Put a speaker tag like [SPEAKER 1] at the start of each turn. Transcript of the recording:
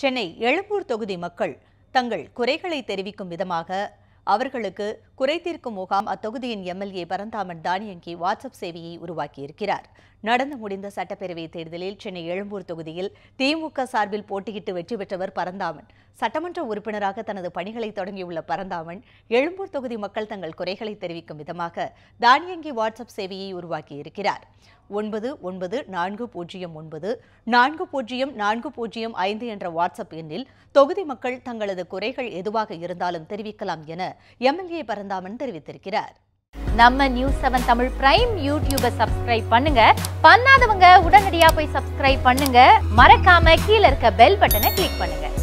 [SPEAKER 1] சென்னை எழும்பூர் தொகுதி மக்கள் தங்கள் குறைகளை தெரிவிக்கும் விதமாக அவர்களுக்கு குறை தீர்க்கும் முகாம் அத்தொகுதியின் எம்எல்ஏ பரந்தாமன் தானியங்கி வாட்ஸ்அப் சேவையை உருவாக்கியிருக்கிறார் நடந்து முடிந்த சட்டப்பேரவை தேர்தலில் சென்னை எழும்பூர் தொகுதியில் திமுக சார்பில் போட்டியிட்டு வெற்றி பெற்றவர் பரந்தாமன் சட்டமன்ற உறுப்பினராக தனது பணிகளை தொடங்கியுள்ள பரந்தாமன் எழும்பூர் தொகுதி மக்கள் தங்கள் குறைகளை தெரிவிக்கும் விதமாக தானியங்கி வாட்ஸ்அப் சேவையை உருவாக்கியிருக்கிறார் ஒன்பது ஒன்பது நான்கு பூஜ்ஜியம் ஒன்பது நான்கு பூஜ்ஜியம் நான்கு பூஜ்ஜியம் ஐந்து என்ற வாட்ஸ்அப் எண்ணில் தொகுதி மக்கள் தங்களது குறைகள் எதுவாக இருந்தாலும் தெரிவிக்கலாம் என எம்எல்ஏ பரந்தாமன் தெரிவித்திருக்கிறார்
[SPEAKER 2] நம்ம நியூஸ் செவன் தமிழ் பிரைம் யூடியூபை சப்ஸ்கிரைப் பண்ணுங்க பண்ணாதவங்க உடனடியா போய் சப்ஸ்கிரைப் பண்ணுங்க மறக்காம கீழ இருக்க பெல் பட்டனை கிளிக் பண்ணுங்க